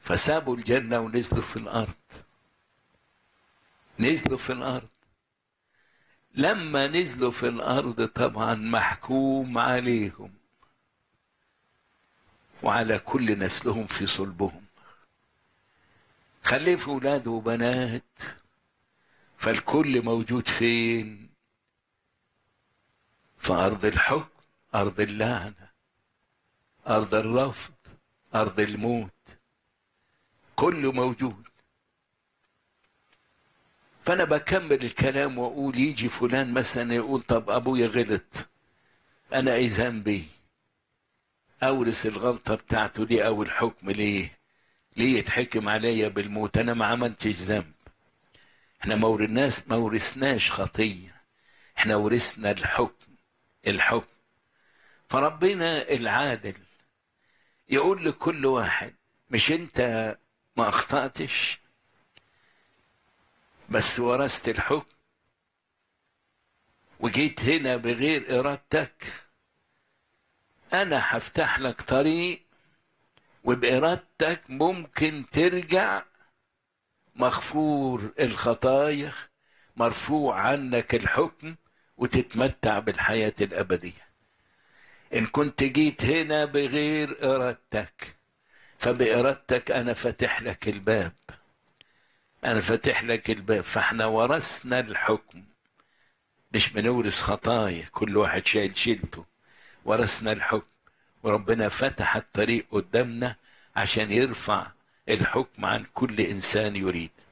فسابوا الجنة ونزلوا في الأرض نزلوا في الأرض لما نزلوا في الأرض طبعا محكوم عليهم وعلى كل نسلهم في صلبهم خلفوا أولاد وبنات فالكل موجود فين في أرض الحكم أرض اللعنة أرض الرفض أرض الموت كله موجود فأنا بكمل الكلام وأقول يجي فلان مثلا يقول طب أبويا غلط أنا إيه ذنبي أورث الغلطة بتاعته ليه أو الحكم ليه ليه يتحكم عليا بالموت أنا ما عملتش ذنب احنا ما ورثناش ما ورثناش خطية احنا ورثنا الحكم الحكم فربنا العادل يقول لكل واحد مش انت ما اخطأتش بس ورثت الحكم وجيت هنا بغير ارادتك انا هفتح لك طريق وبارادتك ممكن ترجع مغفور الخطايا مرفوع عنك الحكم وتتمتع بالحياة الأبدية إن كنت جيت هنا بغير إرادتك فبإرادتك أنا فاتح لك الباب أنا فاتح لك الباب فإحنا ورثنا الحكم مش بنورث خطايا كل واحد شايل شيلته ورثنا الحكم وربنا فتح الطريق قدامنا عشان يرفع الحكم عن كل إنسان يريد